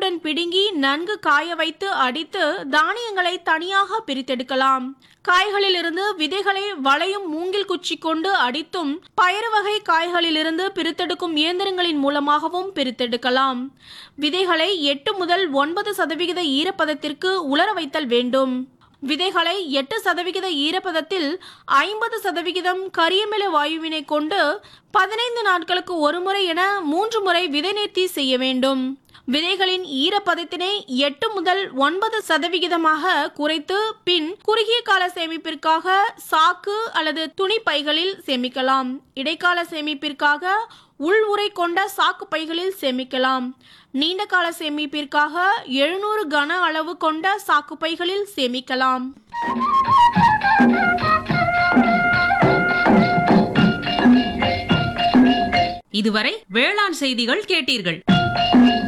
விதைகளுடன் பிடுங்கி நன்கு காய வைத்து அடித்து தானியங்களை தனியாக பிரித்தெடுக்கலாம் காய்களிலிருந்து விதைகளை வளையும் மூங்கில் குச்சி கொண்டு அடித்தும் பயறு வகை காய்களிலிருந்து பிரித்தெடுக்கும் இயந்திரங்களின் மூலமாகவும் பிரித்தெடுக்கலாம் விதைகளை எட்டு முதல் ஒன்பது சதவிகித ஈரப்பதத்திற்கு உலர வைத்தல் வேண்டும் விதைகளை எட்டு சதவிகித ஈரப்பதத்தில் ஐம்பது சதவிகிதம் கரியமில வாயுவினை கொண்டு பதினைந்து நாட்களுக்கு ஒரு முறை என மூன்று முறை விதை நேர்த்தி செய்ய வேண்டும் விதைகளின் ஈரப்பதத்தினை எட்டு முதல் ஒன்பது சதவிகிதமாக குறைத்து பின் குறுகிய கால சேமிப்பிற்காக சாக்கு அல்லது துணி பைகளில் சேமிக்கலாம் இடைக்கால சேமிப்பிற்காக உள் உறை கொண்ட சாக்கு பைகளில் சேமிக்கலாம் நீண்ட கால சேமிப்பிற்காக எழுநூறு கன அளவு கொண்ட சாக்கு பைகளில் சேமிக்கலாம் இதுவரை வேளாண் செய்திகள் கேட்டீர்கள்